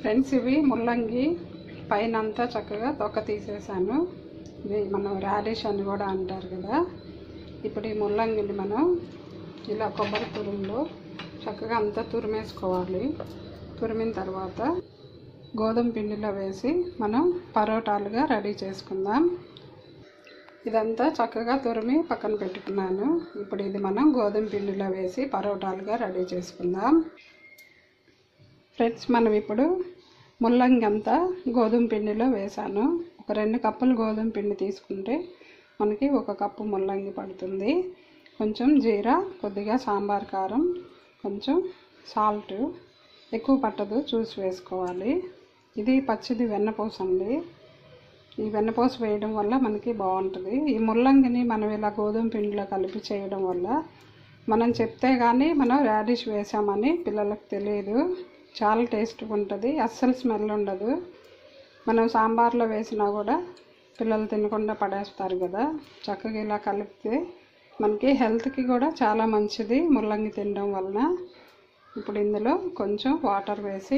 friends ఇవి ముల్లంగి పైన అంతా చక్కగా తొక్క తీసేసాను ఇది మనం రాడిష్ అని కూడా అంటారు కదా ఇప్పుడు ఈ ముల్లంగిని మనం ఇలా కొబ్బరి తురుములో చక్కగా అంతా తురిమేసుకోవాలి తురిమిన తర్వాత గోధుమ పిండిలో వేసి మనం పరోటాలుగా రెడీ చేసుకుందాం ఇదంతా చక్కగా తురిమి పక్కన పెట్టుకున్నాను ఇప్పుడు ఇది మనం గోధుమ పిండిలో వేసి పరోటాలుగా రెడీ చేసుకుందాం ఫ్రెండ్స్ మనం ఇప్పుడు ముల్లంగి అంతా గోధుమ పిండిలో వేసాను ఒక రెండు కప్పులు గోధుమ పిండి తీసుకుంటే మనకి ఒక కప్పు ముల్లంగి పడుతుంది కొంచెం జీరా కొద్దిగా సాంబార్ కారం కొంచెం సాల్ట్ ఎక్కువ పట్టదు చూసి వేసుకోవాలి ఇది పచ్చిది వెన్నపూస అండి ఈ వెన్నపూస వేయడం వల్ల మనకి బాగుంటుంది ఈ ముల్లంగిని మనం ఇలా గోధుమ పిండిలో కలిపి చేయడం వల్ల మనం చెప్తే కానీ మనం రాడిష్ వేసామని పిల్లలకు తెలియదు చాలా టేస్ట్గా ఉంటుంది అస్సలు స్మెల్ ఉండదు మనం సాంబార్లో వేసినా కూడా పిల్లలు తినకుండా పడేస్తారు కదా చక్కగా ఇలా కలిపితే మనకి హెల్త్కి కూడా చాలా మంచిది ముల్లంగి తినడం వలన ఇప్పుడు ఇందులో కొంచెం వాటర్ వేసి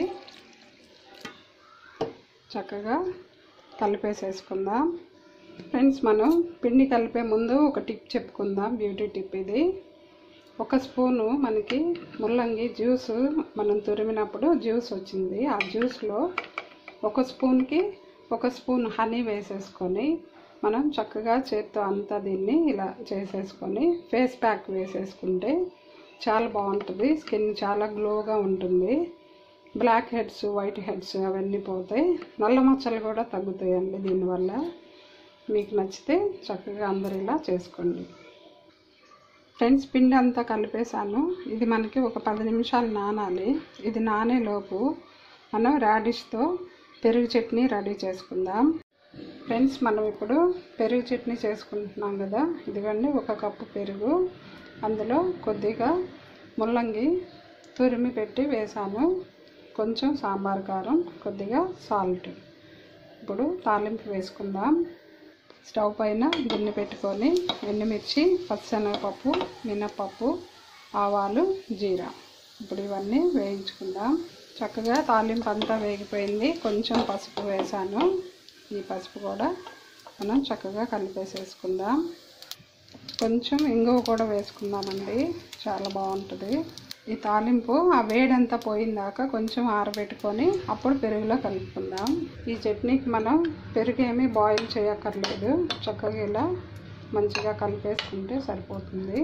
చక్కగా కలిపేసేసుకుందాం ఫ్రెండ్స్ మనం పిండి కలిపే ముందు ఒక టిప్ చెప్పుకుందాం బ్యూటీ టిప్ ఇది ఒక స్పూను మనకి ముల్లంగి జ్యూస్ మనం తురిమినప్పుడు జ్యూస్ వచ్చింది ఆ జ్యూస్లో ఒక స్పూన్కి ఒక స్పూన్ హనీ వేసేసుకొని మనం చక్కగా చేత్తో అంతా దీన్ని ఇలా చేసేసుకొని ఫేస్ ప్యాక్ వేసేసుకుంటే చాలా బాగుంటుంది స్కిన్ చాలా గ్లోగా ఉంటుంది బ్లాక్ హెడ్స్ వైట్ హెడ్స్ అవన్నీ పోతాయి నల్ల మచ్చలు కూడా తగ్గుతాయండి దీనివల్ల మీకు నచ్చితే చక్కగా అందరు ఇలా చేసుకోండి ఫ్రెండ్స్ పిండి అంతా కలిపేసాను ఇది మనకి ఒక పది నిమిషాలు నానాలి ఇది నానేలోపు మనం రాడిష్తో పెరుగు చట్నీ రెడీ చేసుకుందాం ఫ్రెండ్స్ మనం ఇప్పుడు పెరుగు చట్నీ చేసుకుంటున్నాం కదా ఇదిగోండి ఒక కప్పు పెరుగు అందులో కొద్దిగా ముల్లంగి తురిమి పెట్టి వేసాను కొంచెం సాంబార్ కారం కొద్దిగా సాల్ట్ ఇప్పుడు తాలింపు వేసుకుందాం స్టవ్ పైన గిన్నె పెట్టుకొని ఎండుమిర్చి పచ్చిశనగపప్పు మినప్పప్పు ఆవాలు జీరా ఇప్పుడు ఇవన్నీ వేయించుకుందాం చక్కగా తాలింపు అంతా వేగిపోయింది కొంచెం పసుపు వేసాను ఈ పసుపు కూడా మనం చక్కగా కలిపేసేసుకుందాం కొంచెం ఇంగువ కూడా వేసుకుందామండి చాలా బాగుంటుంది ఈ తాలింపు ఆ వేడంతా పోయిందాక కొంచెం ఆరబెట్టుకొని అప్పుడు పెరుగులో కలుపుకుందాం ఈ చట్నీకి మనం పెరుగు ఏమీ బాయిల్ చేయక్కర్లేదు చక్కగా ఇలా మంచిగా కలిపేసుకుంటే సరిపోతుంది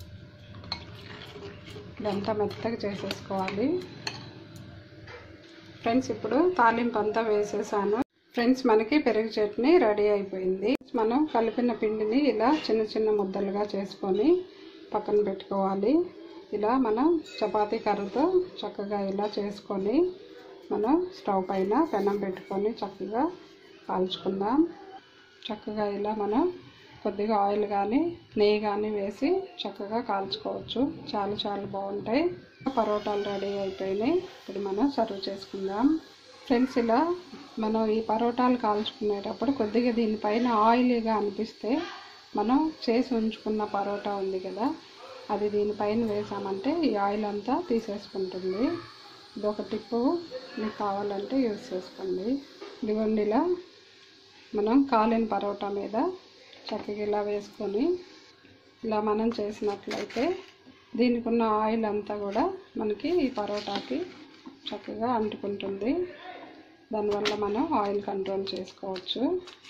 ఇదంతా మెత్తగా చేసేసుకోవాలి ఫ్రెండ్స్ ఇప్పుడు తాలింపు అంతా వేసేసాను ఫ్రెండ్స్ మనకి పెరుగు చట్నీ రెడీ అయిపోయింది మనం కలిపిన పిండిని ఇలా చిన్న చిన్న ముద్దలుగా చేసుకొని పక్కన పెట్టుకోవాలి ఇలా మనం చపాతీ కర్రతో చక్కగా ఇలా చేసుకొని మనం స్టవ్ పైన పెనం పెట్టుకొని చక్కగా కాల్చుకుందాం చక్కగా ఇలా మనం కొద్దిగా ఆయిల్ కానీ నెయ్యి కానీ వేసి చక్కగా కాల్చుకోవచ్చు చాలా చాలా బాగుంటాయి పరోటాలు రెడీ అయిపోయినాయి ఇప్పుడు మనం సర్వ్ చేసుకుందాం ఫ్రెండ్స్ ఇలా మనం ఈ పరోటాలు కాల్చుకునేటప్పుడు కొద్దిగా దీనిపైన ఆయిలీగా అనిపిస్తే మనం చేసి ఉంచుకున్న పరోటా ఉంది కదా అది దీనిపైన వేసామంటే ఈ ఆయిల్ అంతా తీసేసుకుంటుంది ఇది ఒక టిప్పు మీకు కావాలంటే యూజ్ చేసుకోండి ఇదిగోండి ఇలా మనం కాలిన పరోటా మీద చక్కగా ఇలా వేసుకొని ఇలా మనం చేసినట్లయితే దీనికి ఉన్న ఆయిల్ అంతా కూడా మనకి ఈ పరోటాకి చక్కగా అంటుకుంటుంది దానివల్ల మనం ఆయిల్ కంట్రోల్ చేసుకోవచ్చు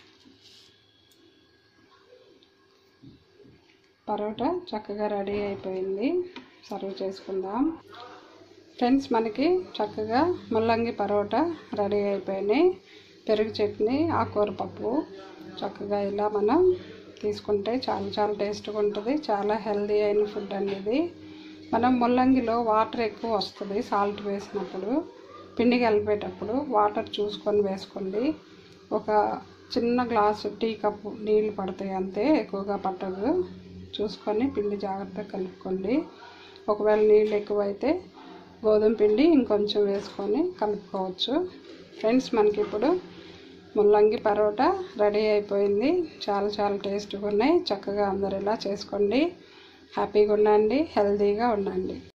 పరోటా చక్కగా రెడీ అయిపోయింది సర్వ్ చేసుకుందాం ఫ్రెండ్స్ మనకి చక్కగా ముల్లంగి పరోటా రెడీ అయిపోయినాయి పెరుగు చట్నీ ఆకుకూర పప్పు చక్కగా ఇలా మనం తీసుకుంటే చాలా చాలా టేస్ట్గా ఉంటుంది చాలా హెల్దీ అయిన ఫుడ్ అండి ఇది మనం ముల్లంగిలో వాటర్ ఎక్కువ వస్తుంది సాల్ట్ వేసినప్పుడు పిండి కలిపేటప్పుడు వాటర్ చూసుకొని వేసుకోండి ఒక చిన్న గ్లాసు టీ కప్పు నీళ్ళు పడతాయి అంతే ఎక్కువగా పట్టదు చూసుకొని పిండి జాగ్రత్తగా కలుపుకోండి ఒకవేళ నీళ్ళు ఎక్కువైతే గోధుమ పిండి ఇంకొంచెం వేసుకొని కలుపుకోవచ్చు ఫ్రెండ్స్ మనకి ఇప్పుడు ముల్లంగి పరోటా రెడీ అయిపోయింది చాలా చాలా టేస్ట్గా ఉన్నాయి చక్కగా అందరు ఇలా చేసుకోండి హ్యాపీగా ఉండండి హెల్తీగా ఉండండి